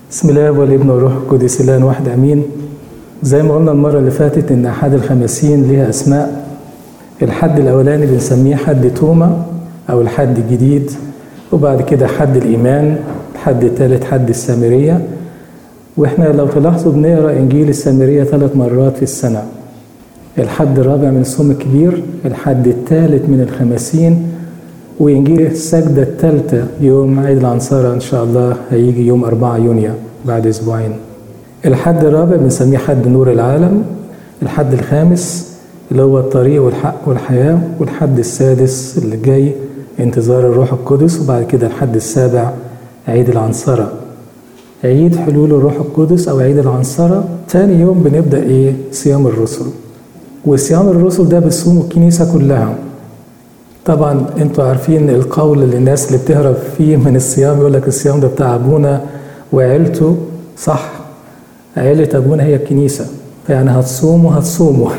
بسم الله والابن والروح القدس الان واحد امين زي ما قلنا المره اللي فاتت ان احد الخمسين ليها اسماء الحد الاولاني بنسميه حد توما او الحد الجديد وبعد كده حد الايمان الحد الثالث حد السامريه واحنا لو تلاحظوا بنقرا انجيل السامريه ثلاث مرات في السنه الحد الرابع من الصوم الكبير الحد الثالث من الخمسين وإنجيل السجدة الثالثة يوم عيد العنصرة إن شاء الله هيجي يوم 4 يونيو بعد أسبوعين الحد الرابع بنسميه حد نور العالم الحد الخامس اللي هو الطريق والحق والحياة والحد السادس اللي جاي انتظار الروح القدس وبعد كده الحد السابع عيد العنصرة عيد حلول الروح القدس أو عيد العنصرة تاني يوم بنبدأ إيه صيام الرسل وصيام الرسل ده بتصوم الكنيسة كلها طبعا انتوا عارفين القول اللي الناس اللي بتهرب فيه من الصيام يقول لك الصيام ده بتاع ابونا وعيلته صح عيلة ابونا هي الكنيسة يعني هتصوموا هتصوموا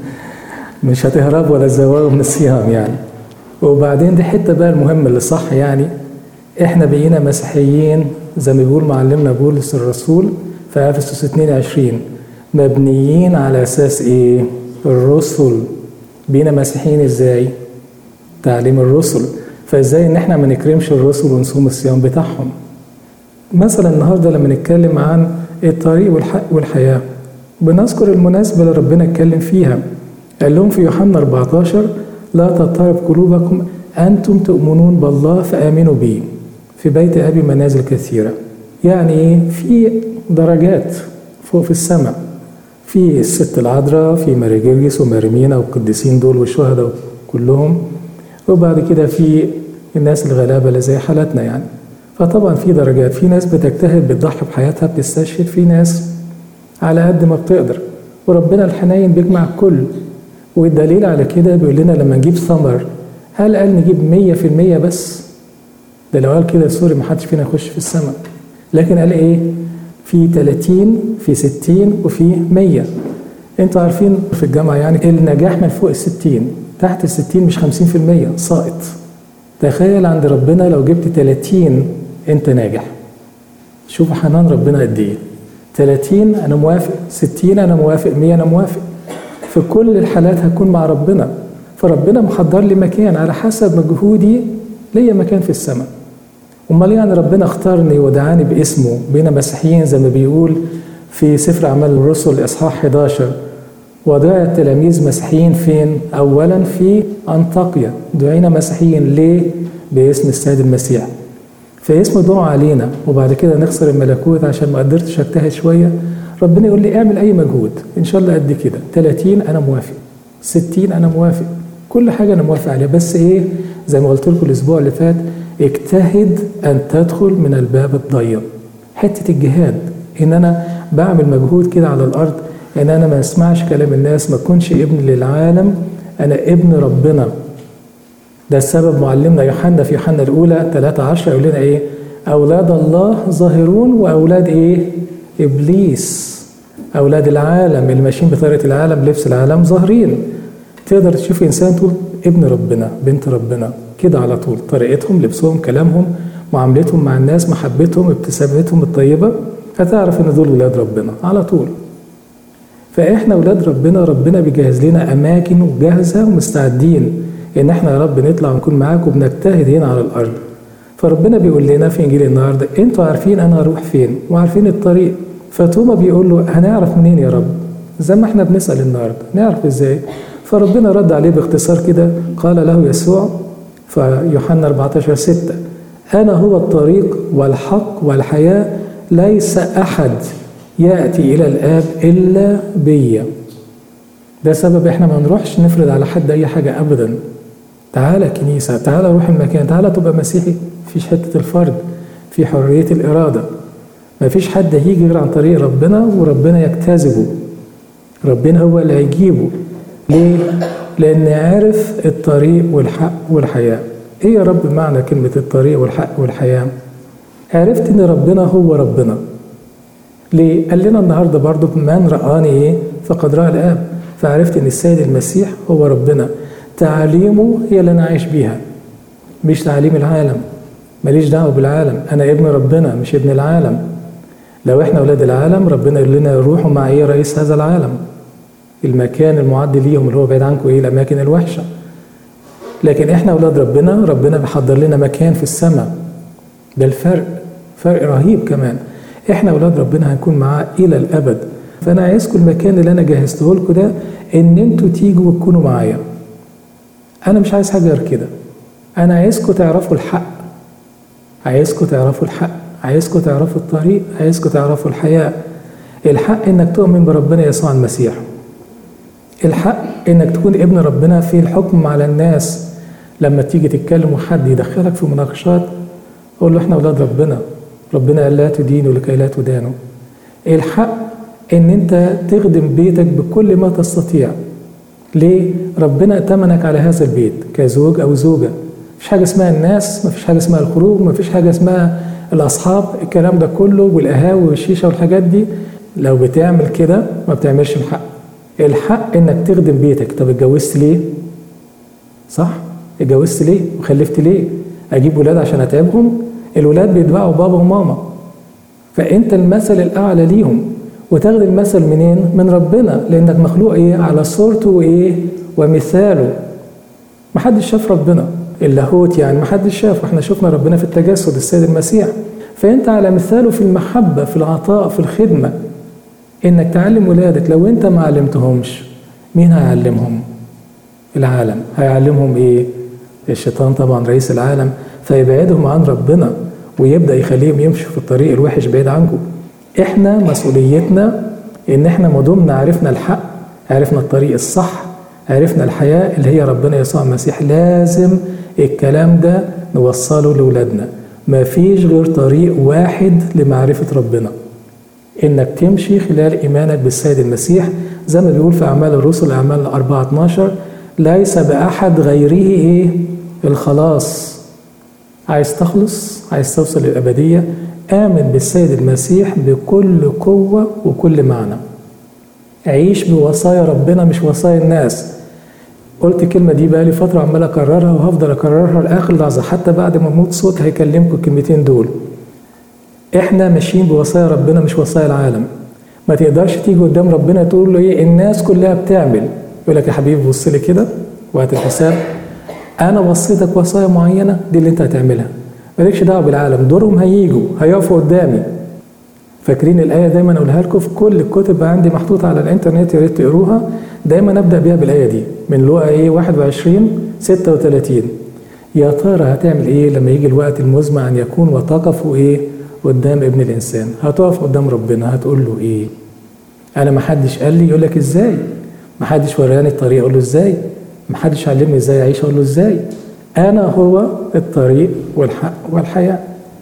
مش هتهربوا ولا تزوغوا من الصيام يعني وبعدين دي حته بقى المهمة اللي صح يعني احنا بقينا مسيحيين زي ما بيقول معلمنا بولس الرسول في افسس 22 مبنيين على اساس ايه؟ الرسل بقينا مسيحيين ازاي؟ تعليم الرسل فازاي ان احنا ما نكرمش الرسل ونصوم الصيام بتاعهم مثلا النهارده لما نتكلم عن الطريق والحق والحياه بنذكر المناسبه اللي ربنا اتكلم فيها قال لهم في يوحنا 14 لا تضطرب قلوبكم انتم تؤمنون بالله فامنوا بي في بيت ابي منازل كثيره يعني ايه في درجات فوق في السماء في الست العذراء في ماري جرجس وماريمينا والقديسين دول والشهداء كلهم وبعد كده في الناس الغلابة اللي زي حالتنا يعني فطبعا في درجات في ناس بتجتهد بتضحي بحياتها بتستشهد في ناس على قد ما بتقدر وربنا الحنين بيجمع الكل والدليل على كده بيقول لنا لما نجيب ثمر هل قال نجيب مية في المية بس ده لو قال كده سوري ما حدش فينا يخش في السماء لكن قال ايه في 30 في 60 وفي 100 انتوا عارفين في الجامعة يعني النجاح من فوق الستين تحت الستين مش خمسين في المية ساقط تخيل عند ربنا لو جبت تلاتين انت ناجح شوف حنان ربنا قد ايه تلاتين انا موافق ستين انا موافق مية انا موافق في كل الحالات هكون مع ربنا فربنا محضر لي مكان على حسب مجهودي ليا مكان في السماء امال يعني ربنا اختارني ودعاني باسمه بين مسيحيين زي ما بيقول في سفر اعمال الرسل اصحاح 11 ودعا التلاميذ مسيحيين فين؟ أولا في أنطاكيا دعينا مسيحيين ليه؟ باسم السيد المسيح فاسمه دعا علينا وبعد كده نخسر الملكوت عشان ما قدرتش اجتهد شوية ربنا يقول لي اعمل أي مجهود إن شاء الله قد كده 30 أنا موافق 60 أنا موافق كل حاجة أنا موافق عليها بس إيه زي ما قلت لكم الأسبوع اللي فات اجتهد أن تدخل من الباب الضيق حتة الجهاد إن أنا بعمل مجهود كده على الأرض ان انا ما اسمعش كلام الناس ما اكونش ابن للعالم انا ابن ربنا ده السبب معلمنا يوحنا في يوحنا الاولى 13 يقول لنا ايه اولاد الله ظاهرون واولاد ايه ابليس اولاد العالم اللي ماشيين بطريقه العالم لبس العالم ظاهرين تقدر تشوف انسان تقول ابن ربنا بنت ربنا كده على طول طريقتهم لبسهم كلامهم معاملتهم مع الناس محبتهم ابتسامتهم الطيبه فتعرف ان دول ولاد ربنا على طول فاحنا ولاد ربنا ربنا بيجهز لنا اماكن وجاهزه ومستعدين ان احنا يا رب نطلع ونكون معاك وبنجتهد هنا على الارض فربنا بيقول لنا في انجيل النهارده انتوا عارفين انا هروح فين وعارفين الطريق فتوما بيقول له هنعرف منين يا رب زي ما احنا بنسال النهارده نعرف ازاي فربنا رد عليه باختصار كده قال له يسوع في يوحنا 14 6 انا هو الطريق والحق والحياه ليس احد يأتي إلى الآب إلا بيا ده سبب إحنا ما نروحش نفرض على حد أي حاجة أبدا تعالى كنيسة تعالى روح المكان تعالى تبقى مسيحي مفيش حتة الفرد في حرية الإرادة مفيش حد هيجي غير عن طريق ربنا وربنا يجتذبه ربنا هو اللي هيجيبه ليه؟ لأن عرف الطريق والحق والحياة إيه يا رب معنى كلمة الطريق والحق والحياة؟ عرفت إن ربنا هو ربنا ليه؟ قال لنا النهارده برضو من رآني ايه؟ فقد رأى الآب فعرفت إن السيد المسيح هو ربنا تعاليمه هي اللي أنا عايش بيها مش تعاليم العالم ماليش دعوة بالعالم أنا ابن ربنا مش ابن العالم لو احنا اولاد العالم ربنا يقول لنا روحوا مع ايه رئيس هذا العالم المكان المعد ليهم اللي هو بعيد عنكم ايه الاماكن الوحشه لكن احنا اولاد ربنا ربنا بيحضر لنا مكان في السماء ده الفرق فرق رهيب كمان احنا اولاد ربنا هنكون معاه الى الابد فانا عايزكم المكان اللي انا جهزته لكم ده ان انتوا تيجوا وتكونوا معايا انا مش عايز حاجه غير كده انا عايزكم تعرفوا الحق عايزكم تعرفوا الحق عايزكم تعرفوا الطريق عايزكم تعرفوا الحياه الحق انك تؤمن بربنا يسوع المسيح الحق انك تكون ابن ربنا في الحكم على الناس لما تيجي تتكلم وحد يدخلك في مناقشات قول له احنا اولاد ربنا ربنا قال لا تدينوا لكي لا تدانوا الحق ان انت تخدم بيتك بكل ما تستطيع ليه ربنا ائتمنك على هذا البيت كزوج او زوجه مفيش حاجه اسمها الناس مفيش حاجه اسمها الخروج مفيش حاجه اسمها الاصحاب الكلام ده كله والقهاوي والشيشه والحاجات دي لو بتعمل كده ما بتعملش الحق الحق انك تخدم بيتك طب اتجوزت ليه صح اتجوزت ليه وخلفت ليه اجيب ولاد عشان اتعبهم الولاد بيتبعوا بابا وماما فانت المثل الاعلى ليهم وتاخد المثل منين من ربنا لانك مخلوق ايه على صورته وايه ومثاله محدش شاف ربنا اللاهوت يعني محدش شافه احنا شفنا ربنا في التجسد السيد المسيح فانت على مثاله في المحبه في العطاء في الخدمه انك تعلم ولادك لو انت ما علمتهمش مين هيعلمهم العالم هيعلمهم ايه الشيطان طبعا رئيس العالم فيبعدهم عن ربنا ويبدا يخليهم يمشوا في الطريق الوحش بعيد عنكم احنا مسؤوليتنا ان احنا ما دمنا عرفنا الحق عرفنا الطريق الصح عرفنا الحياه اللي هي ربنا يسوع المسيح لازم الكلام ده نوصله لاولادنا ما فيش غير طريق واحد لمعرفه ربنا انك تمشي خلال ايمانك بالسيد المسيح زي ما بيقول في اعمال الرسل اعمال 4 12 ليس باحد غيره ايه الخلاص عايز تخلص عايز توصل للابديه امن بالسيد المسيح بكل قوه وكل معنى عيش بوصايا ربنا مش وصايا الناس قلت الكلمه دي بقالي فتره عمال اكررها وهفضل اكررها لاخر لحظه حتى بعد ما اموت صوت هيكلمكم الكلمتين دول احنا ماشيين بوصايا ربنا مش وصايا العالم ما تقدرش تيجي قدام ربنا تقول له ايه الناس كلها بتعمل يقول لك يا حبيبي بص لي كده وقت الحساب انا وصيتك وصايا معينه دي اللي انت هتعملها مالكش دعوه بالعالم دورهم هيجوا هيقفوا قدامي فاكرين الايه دايما اقولها لكم في كل الكتب عندي محطوطه على الانترنت يا ريت تقروها دايما ابدا بيها بالايه دي من لوقا ايه 21 36 يا ترى هتعمل ايه لما يجي الوقت المزمع ان يكون وتقفوا ايه قدام ابن الانسان هتقف قدام ربنا هتقول له ايه انا ما حدش قال لي يقول لك ازاي ما حدش وراني الطريق اقول له ازاي ما حدش علمني ازاي اعيش اقول له ازاي انا هو الطريق والحق والحياه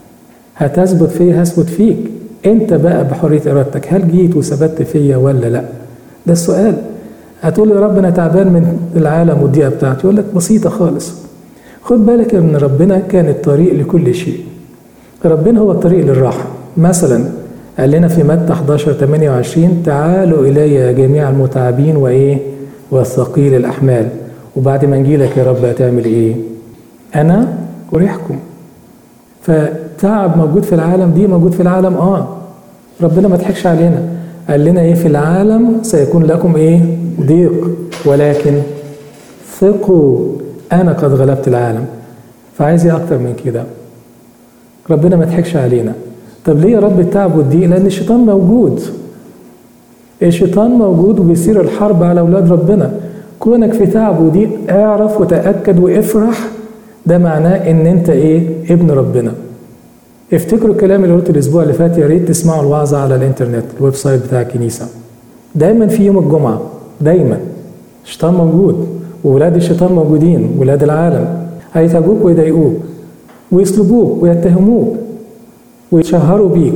هتثبت فيا هثبت فيك انت بقى بحريه ارادتك هل جيت وثبت فيا ولا لا ده السؤال هتقول يا رب انا تعبان من العالم والضيقه بتاعتي يقول لك بسيطه خالص خد بالك ان ربنا كان الطريق لكل شيء ربنا هو الطريق للراحه مثلا قال لنا في متى 11 28 تعالوا الي يا جميع المتعبين وايه والثقيل الاحمال وبعد ما نجي لك يا رب هتعمل ايه انا اريحكم فتعب موجود في العالم دي موجود في العالم اه ربنا ما ضحكش علينا قال لنا ايه في العالم سيكون لكم ايه ضيق ولكن ثقوا انا قد غلبت العالم فعايز ايه اكتر من كده ربنا ما ضحكش علينا طب ليه يا رب التعب والضيق لان الشيطان موجود الشيطان موجود وبيصير الحرب على اولاد ربنا كونك في تعب وضيق اعرف وتاكد وافرح ده معناه ان انت ايه ابن ربنا افتكروا الكلام اللي قلته الاسبوع اللي فات يا ريت تسمعوا الوعظه على الانترنت الويب سايت بتاع الكنيسه دايما في يوم الجمعه دايما الشيطان موجود وولاد الشيطان موجودين ولاد العالم هيتعبوك ويضايقوك ويسلبوك ويتهموك ويتشهروا بيك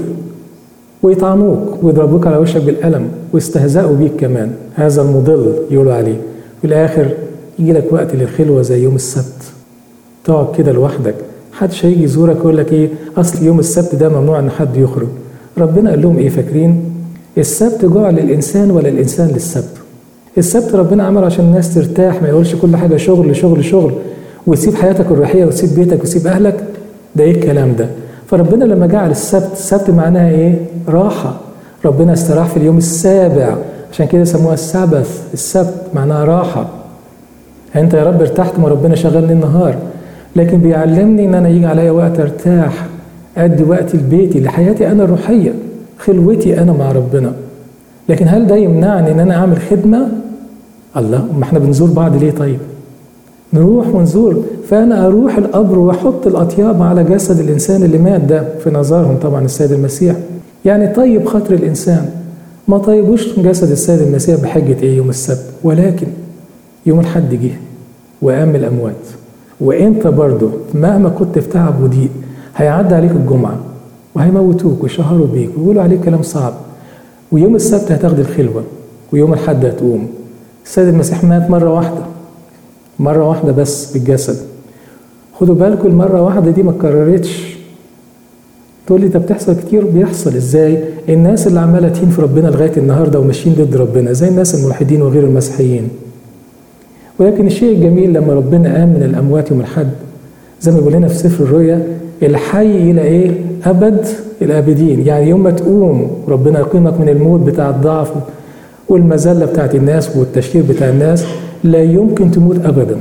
ويطعنوك ويضربوك على وشك بالقلم ويستهزئوا بيك كمان هذا المضل يقولوا عليه في الاخر يجي لك وقت للخلوه زي يوم السبت تقعد كده لوحدك محدش هيجي يزورك يقول لك ايه اصل يوم السبت ده ممنوع ان حد يخرج ربنا قال لهم ايه فاكرين السبت جعل للانسان ولا الانسان للسبت السبت ربنا عمله عشان الناس ترتاح ما يقولش كل حاجه شغل شغل شغل وتسيب حياتك الروحيه وتسيب بيتك وتسيب اهلك ده ايه الكلام ده فربنا لما جعل السبت السبت معناها ايه راحة ربنا استراح في اليوم السابع عشان كده سموها السبث السبت معناها راحة انت يا رب ارتحت ما ربنا شغلني النهار لكن بيعلمني ان انا يجي عليا وقت ارتاح ادي وقت لبيتي لحياتي انا الروحيه خلوتي انا مع ربنا لكن هل ده يمنعني ان انا اعمل خدمه الله ما احنا بنزور بعض ليه طيب نروح ونزور فانا اروح القبر واحط الاطياب على جسد الانسان اللي مات ده في نظرهم طبعا السيد المسيح يعني طيب خاطر الانسان ما طيبوش جسد السيد المسيح بحجه ايه يوم السبت ولكن يوم الحد جه وقام الاموات وانت برضه مهما كنت في تعب وضيق هيعدي عليك الجمعه وهيموتوك ويشهروا بيك ويقولوا عليك كلام صعب ويوم السبت هتاخد الخلوه ويوم الحد هتقوم السيد المسيح مات مره واحده مره واحده بس بالجسد خدوا بالكم المره واحده دي ما اتكررتش تقول لي ده بتحصل كتير بيحصل ازاي الناس اللي عماله تهين في ربنا لغايه النهارده وماشيين ضد ربنا زي الناس الملحدين وغير المسيحيين ولكن الشيء الجميل لما ربنا قام من الاموات يوم الحد زي ما بيقول لنا في سفر الرؤيا الحي الى ايه؟ ابد الابدين يعني يوم ما تقوم ربنا يقيمك من الموت بتاع الضعف والمذله بتاعت الناس والتشهير بتاع الناس لا يمكن تموت ابدا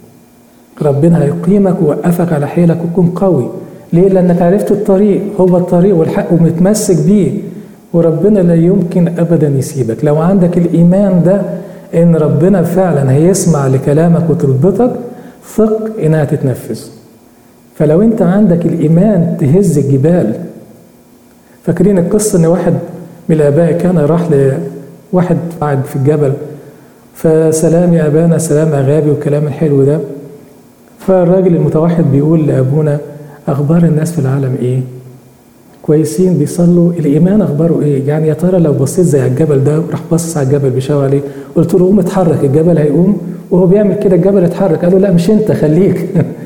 ربنا هيقيمك ويوقفك على حيلك وتكون قوي ليه؟ لانك عرفت الطريق هو الطريق والحق ومتمسك بيه وربنا لا يمكن ابدا يسيبك لو عندك الايمان ده ان ربنا فعلا هيسمع لكلامك وتربطك ثق انها تتنفذ فلو انت عندك الايمان تهز الجبال فاكرين القصه ان واحد من الاباء كان راح لواحد قاعد في الجبل فسلام يا ابانا سلام اغابي والكلام الحلو ده فالراجل المتوحد بيقول لابونا اخبار الناس في العالم ايه كويسين بيصلوا الايمان اخباره ايه يعني يا ترى لو بصيت زي الجبل ده راح باصص على الجبل بيشاور عليه قلت له قوم اتحرك الجبل هيقوم وهو بيعمل كده الجبل اتحرك قال له لا مش انت خليك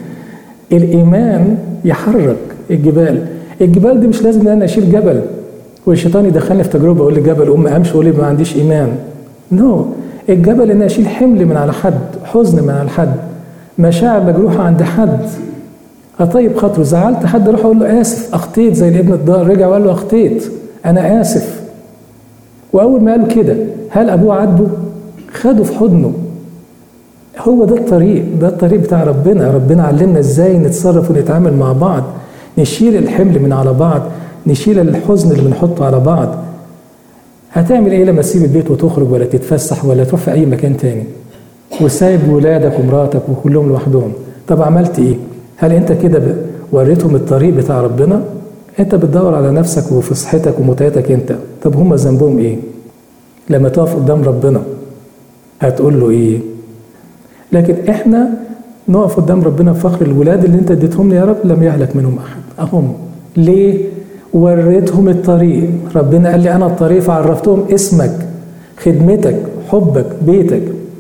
الايمان يحرك الجبال الجبال دي مش لازم ان انا اشيل جبل والشيطان يدخلني في تجربه اقول لجبل قوم امشي واقول لي ما عنديش ايمان نو no. الجبل ان اشيل حمل من على حد حزن من على حد مشاعر مجروحه عند حد اطيب خاطره زعلت حد اروح اقول له اسف اخطيت زي الابن الضال رجع وقال له اخطيت انا اسف واول ما قال كده هل ابوه عاتبه خده في حضنه هو ده الطريق ده الطريق بتاع ربنا ربنا علمنا ازاي نتصرف ونتعامل مع بعض نشيل الحمل من على بعض نشيل الحزن اللي بنحطه على بعض هتعمل ايه لما تسيب البيت وتخرج ولا تتفسح ولا تروح في اي مكان تاني وسايب ولادك ومراتك وكلهم لوحدهم طب عملت ايه هل انت كده وريتهم الطريق بتاع ربنا انت بتدور على نفسك وفصحتك ومتعتك انت طب هم ذنبهم ايه لما تقف قدام ربنا هتقول له ايه لكن احنا نقف قدام ربنا بفخر الولاد اللي انت اديتهم لي يا رب لم يهلك منهم احد اهم ليه وريتهم الطريق ربنا قال لي انا الطريق فعرفتهم اسمك خدمتك حبك بيتك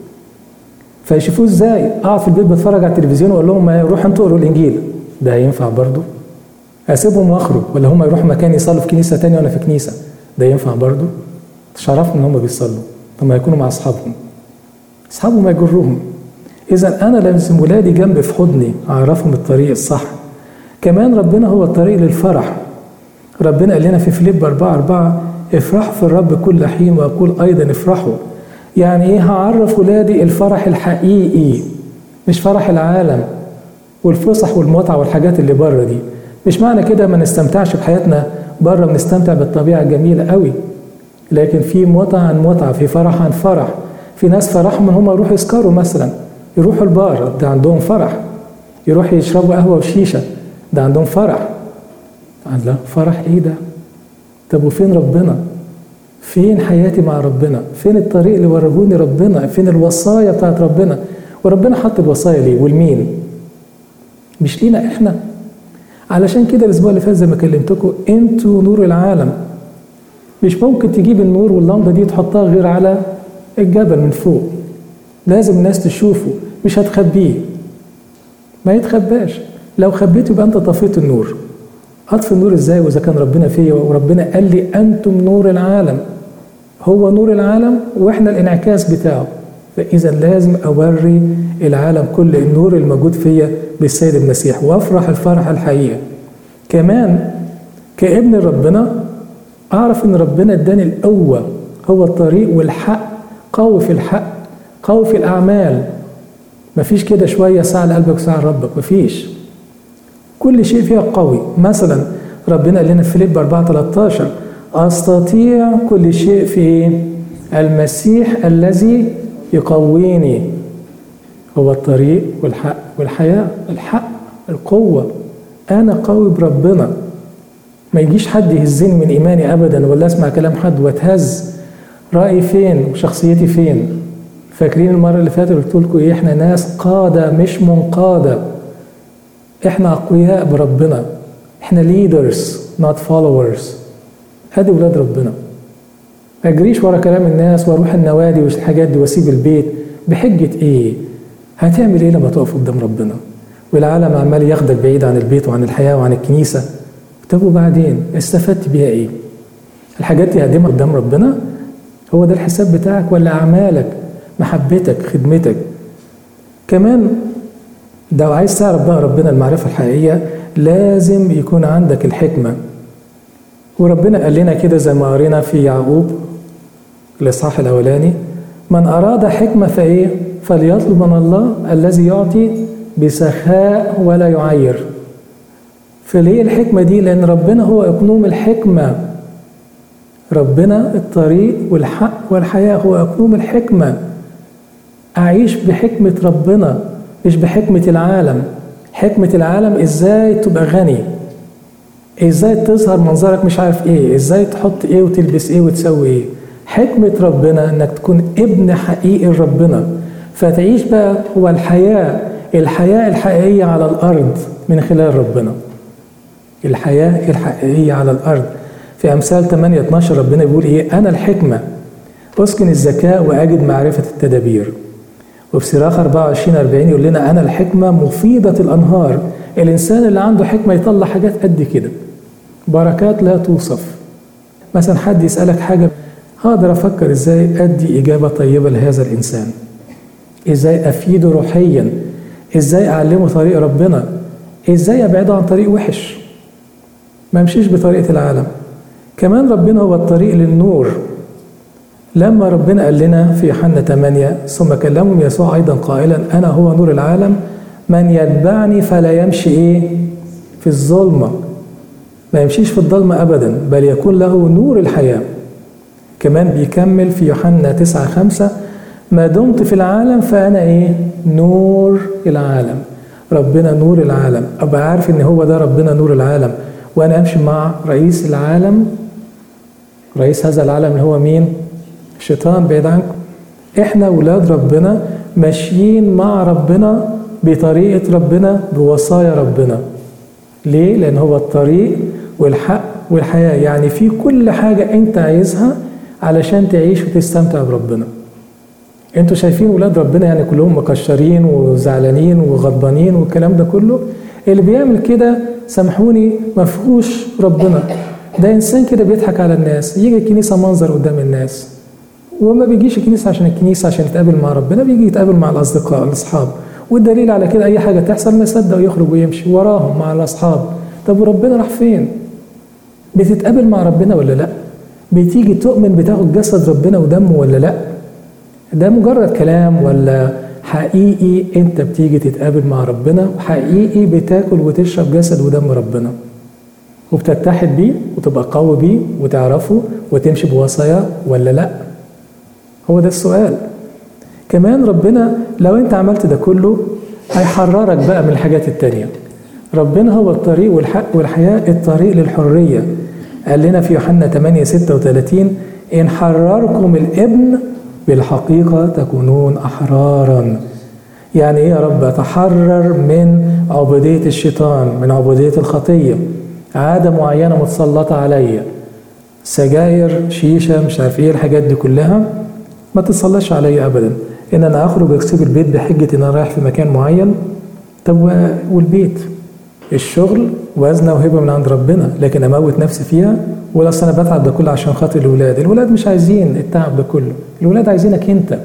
فيشوفوه ازاي اقعد في البيت بتفرج على التلفزيون واقول لهم روحوا انتوا اقروا الانجيل ده هينفع برضه اسيبهم واخرج ولا هم يروحوا مكان يصلوا في كنيسه تانية وانا في كنيسه ده ينفع برضه شرفنا ان هم بيصلوا طب ما يكونوا مع اصحابهم اصحابهم يجروهم اذا انا لازم ولادي جنبي في حضني اعرفهم الطريق الصح كمان ربنا هو الطريق للفرح ربنا قال لنا في فيليب 4 4 افرحوا في الرب كل حين واقول ايضا افرحوا يعني ايه هعرف ولادي الفرح الحقيقي مش فرح العالم والفسح والمتعه والحاجات اللي بره دي مش معنى كده ما نستمتعش بحياتنا بره بنستمتع بالطبيعه الجميله قوي لكن في متعه عن متعه في فرح عن فرح في ناس فرحهم ان هم يروحوا يسكروا مثلا يروحوا البار ده عندهم فرح يروحوا يشربوا قهوه وشيشه ده عندهم فرح لا فرح ايه ده طب وفين ربنا فين حياتي مع ربنا فين الطريق اللي ورهوني ربنا فين الوصايا بتاعت ربنا وربنا حط الوصايا ليه والمين مش لينا احنا علشان كده الاسبوع اللي فات زي ما كلمتكم انتوا نور العالم مش ممكن تجيب النور واللمبه دي تحطها غير على الجبل من فوق لازم الناس تشوفه مش هتخبيه ما يتخباش لو خبيته يبقى انت طفيت النور اطفي النور ازاي واذا كان ربنا فيا وربنا قال لي انتم نور العالم هو نور العالم واحنا الانعكاس بتاعه فاذا لازم اوري العالم كل النور الموجود فيا بالسيد المسيح وافرح الفرح الحقيقه كمان كابن ربنا اعرف ان ربنا اداني القوه هو الطريق والحق قوي في الحق قوي في الاعمال مفيش كده شويه ساعه لقلبك وساعه لربك مفيش كل شيء فيها قوي مثلا ربنا قال لنا في فيليب 4 13 استطيع كل شيء في المسيح الذي يقويني هو الطريق والحق والحياه الحق القوه انا قوي بربنا ما يجيش حد يهزني من ايماني ابدا ولا اسمع كلام حد واتهز رايي فين وشخصيتي فين فاكرين المره اللي فاتت قلت لكم ايه احنا ناس قاده مش منقاده احنا اقوياء بربنا احنا ليدرز نوت فولورز ادي ولاد ربنا ما اجريش ورا كلام الناس واروح النوادي والحاجات دي واسيب البيت بحجه ايه هتعمل ايه لما تقف قدام ربنا والعالم عمال ياخدك بعيد عن البيت وعن الحياه وعن الكنيسه طب وبعدين استفدت بيها ايه الحاجات دي هقدمها قدام ربنا هو ده الحساب بتاعك ولا اعمالك محبتك خدمتك كمان لو عايز تعرف بقى ربنا المعرفه الحقيقيه لازم يكون عندك الحكمه وربنا قال لنا كده زي ما قرينا في يعقوب الاصحاح الاولاني من اراد حكمه فايه فليطلب من الله الذي يعطي بسخاء ولا يعير فليه الحكمه دي لان ربنا هو اقنوم الحكمه ربنا الطريق والحق والحياه هو اقنوم الحكمه اعيش بحكمه ربنا مش بحكمه العالم حكمه العالم ازاي تبقى غني ازاي تظهر منظرك مش عارف ايه ازاي تحط ايه وتلبس ايه وتسوي ايه حكمة ربنا انك تكون ابن حقيقي لربنا فتعيش بقى هو الحياة الحياة الحقيقية على الأرض من خلال ربنا الحياة الحقيقية على الأرض في أمثال 8 12 ربنا بيقول إيه أنا الحكمة أسكن الذكاء وأجد معرفة التدابير وفي صراخ 24 40 يقول لنا أنا الحكمة مفيدة الأنهار الإنسان اللي عنده حكمة يطلع حاجات قد كده بركات لا توصف مثلا حد يسألك حاجة هقدر أفكر إزاي أدي إجابة طيبة لهذا الإنسان إزاي أفيده روحيا إزاي أعلمه طريق ربنا إزاي أبعده عن طريق وحش ما امشيش بطريقة العالم كمان ربنا هو الطريق للنور لما ربنا قال لنا في يوحنا 8 ثم كلمهم يسوع أيضا قائلا أنا هو نور العالم من يتبعني فلا يمشي إيه في الظلمة ما يمشيش في الظلمة أبدا بل يكون له نور الحياة كمان بيكمل في يوحنا 9 5 ما دمت في العالم فأنا إيه نور العالم ربنا نور العالم أبقى عارف إن هو ده ربنا نور العالم وأنا أمشي مع رئيس العالم رئيس هذا العالم اللي هو مين الشيطان بعيد عنكم احنا ولاد ربنا ماشيين مع ربنا بطريقة ربنا بوصايا ربنا ليه؟ لأن هو الطريق والحق والحياة يعني في كل حاجة أنت عايزها علشان تعيش وتستمتع بربنا انتوا شايفين ولاد ربنا يعني كلهم مكشرين وزعلانين وغضبانين والكلام ده كله اللي بيعمل كده سامحوني ما فيهوش ربنا ده انسان كده بيضحك على الناس يجي الكنيسه منظر قدام الناس وما بيجيش الكنيسه عشان الكنيسه عشان يتقابل مع ربنا بيجي يتقابل مع الاصدقاء الاصحاب والدليل على كده اي حاجه تحصل ما يصدق ويخرج ويمشي وراهم مع الاصحاب طب وربنا راح فين بتتقابل مع ربنا ولا لا بتيجي تؤمن بتاخد جسد ربنا ودمه ولا لا ده مجرد كلام ولا حقيقي انت بتيجي تتقابل مع ربنا وحقيقي بتاكل وتشرب جسد ودم ربنا وبتتحد بيه وتبقى قوي بيه وتعرفه وتمشي بوصاياه ولا لا هو ده السؤال كمان ربنا لو انت عملت ده كله هيحررك بقى من الحاجات التانية ربنا هو الطريق والحق والحياة الطريق للحرية قال لنا في يوحنا 8 36 إن حرركم الابن بالحقيقة تكونون أحرارا يعني إيه يا رب أتحرر من عبودية الشيطان من عبودية الخطية عادة معينة متسلطة عليا سجاير شيشة مش عارف إيه الحاجات دي كلها ما تتصلش عليا أبدا إن أنا أخرج وأسيب البيت بحجة إن أنا رايح في مكان معين طب والبيت الشغل وزنة وهبة من عند ربنا لكن أموت نفسي فيها ولا أصل أنا بتعب ده كله عشان خاطر الولاد الولاد مش عايزين التعب ده كله الولاد عايزينك أنت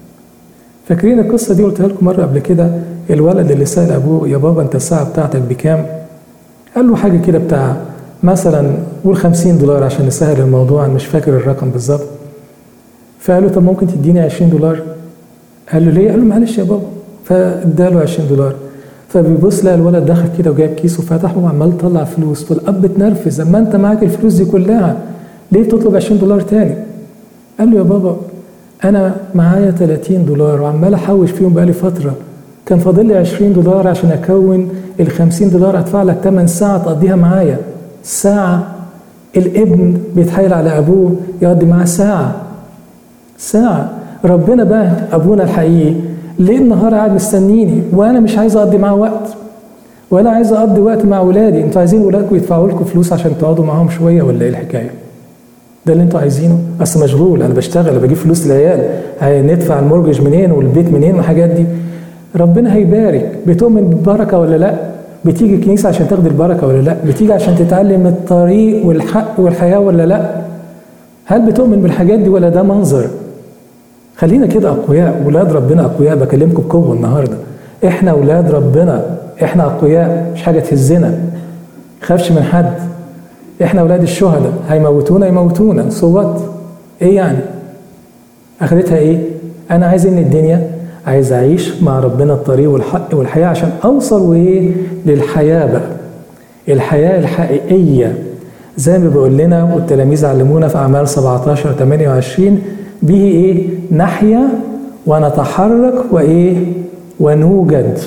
فاكرين القصة دي قلتها لكم مرة قبل كده الولد اللي سأل أبوه يا بابا أنت الساعة بتاعتك بكام قال له حاجة كده بتاع مثلا قول 50 دولار عشان نسهل الموضوع أنا مش فاكر الرقم بالظبط فقال له طب ممكن تديني 20 دولار قال له ليه؟ قال له معلش يا بابا فاداله 20 دولار فبيبص لقى الولد دخل كده وجايب كيس وفتحه وعمال يطلع فلوس فالاب اتنرفز اما انت معاك الفلوس دي كلها ليه تطلب 20 دولار تاني؟ قال له يا بابا انا معايا 30 دولار وعمال احوش فيهم بقالي فتره كان فاضل لي 20 دولار عشان اكون ال 50 دولار ادفع لك 8 ساعة تقضيها معايا ساعة الابن بيتحايل على ابوه يقضي معاه ساعة ساعة ربنا بقى ابونا الحقيقي ليل نهار قاعد مستنيني وانا مش عايز اقضي معاه وقت ولا عايز اقضي وقت مع اولادي انتوا عايزين ولادكم يدفعوا لكم فلوس عشان تقعدوا معاهم شويه ولا ايه الحكايه ده اللي انتوا عايزينه اصل مشغول انا بشتغل أنا بجيب فلوس للعيال هندفع المورجج منين والبيت منين والحاجات دي ربنا هيبارك بتؤمن بالبركه ولا لا بتيجي الكنيسه عشان تاخد البركه ولا لا بتيجي عشان تتعلم الطريق والحق والحياه ولا لا هل بتؤمن بالحاجات دي ولا ده منظر خلينا كده اقوياء ولاد ربنا اقوياء بكلمكم بقوه النهارده احنا ولاد ربنا احنا اقوياء مش حاجه تهزنا خافش من حد احنا ولاد الشهداء هيموتونا يموتونا صوت ايه يعني اخرتها ايه انا عايز ان الدنيا عايز اعيش مع ربنا الطريق والحق والحياه عشان اوصل وايه للحياه بقى الحياه الحقيقيه زي ما بيقول لنا والتلاميذ علمونا في اعمال 17 28 به ايه نحيا ونتحرك وايه ونوجد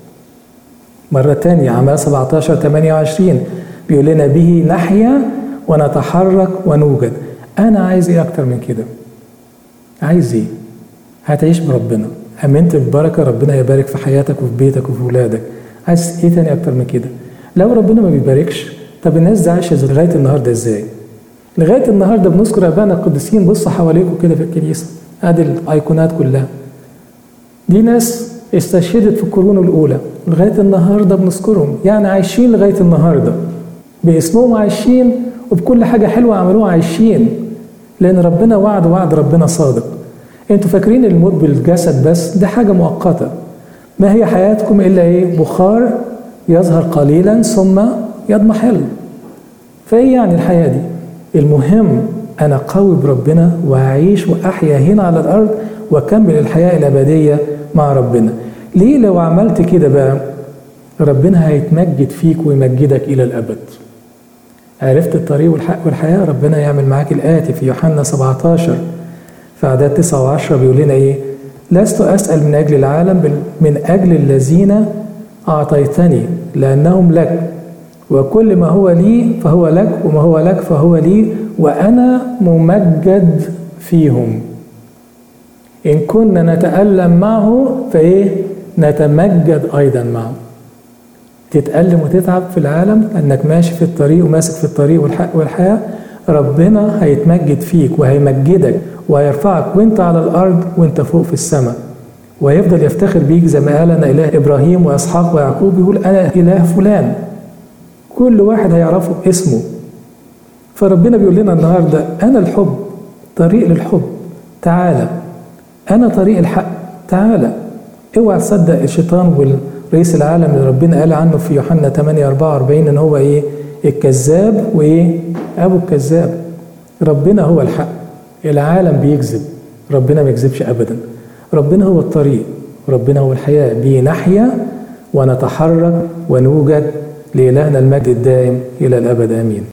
مرة تانية أعمال 17 28 بيقول لنا به نحيا ونتحرك ونوجد أنا عايز إيه أكتر من كده عايز إيه هتعيش بربنا أمنت ببركة ربنا يبارك في حياتك وفي بيتك وفي ولادك عايز إيه تاني أكتر من كده لو ربنا ما بيباركش طب الناس دي عايشة لغاية النهاردة إزاي لغاية النهاردة بنذكر أبانا القديسين بصوا حواليكم كده في الكنيسة أدي الأيقونات كلها دي ناس استشهدت في القرون الأولى لغاية النهاردة بنذكرهم يعني عايشين لغاية النهاردة باسمهم عايشين وبكل حاجة حلوة عملوها عايشين لأن ربنا وعد وعد ربنا صادق انتوا فاكرين الموت بالجسد بس ده حاجة مؤقتة ما هي حياتكم إلا إيه بخار يظهر قليلا ثم يضمحل فإيه يعني الحياة دي المهم أنا قوي بربنا وأعيش وأحيا هنا على الأرض وأكمل الحياة الأبدية مع ربنا ليه لو عملت كده بقى ربنا هيتمجد فيك ويمجدك إلى الأبد عرفت الطريق والحق والحياة ربنا يعمل معاك الآتي في يوحنا 17 في أعداد 9 و10 بيقول لنا إيه لست أسأل من أجل العالم بل من أجل الذين أعطيتني لأنهم لك وكل ما هو لي فهو لك وما هو لك فهو لي وأنا ممجد فيهم إن كنا نتألم معه فإيه نتمجد أيضا معه تتألم وتتعب في العالم أنك ماشي في الطريق وماسك في الطريق والحق والحياة ربنا هيتمجد فيك وهيمجدك وهيرفعك وانت على الأرض وانت فوق في السماء ويفضل يفتخر بيك زي ما قال أنا إله إبراهيم وإسحاق ويعقوب يقول أنا إله فلان كل واحد هيعرفه باسمه فربنا بيقول لنا النهارده أنا الحب طريق للحب تعالى أنا طريق الحق تعالى اوعى تصدق الشيطان والرئيس العالم اللي ربنا قال عنه في يوحنا 8 44 ان هو ايه الكذاب وايه ابو الكذاب ربنا هو الحق العالم بيكذب ربنا ما يكذبش ابدا ربنا هو الطريق ربنا هو الحياه به نحيا ونتحرك ونوجد لإلهنا المجد الدائم إلى الأبد آمين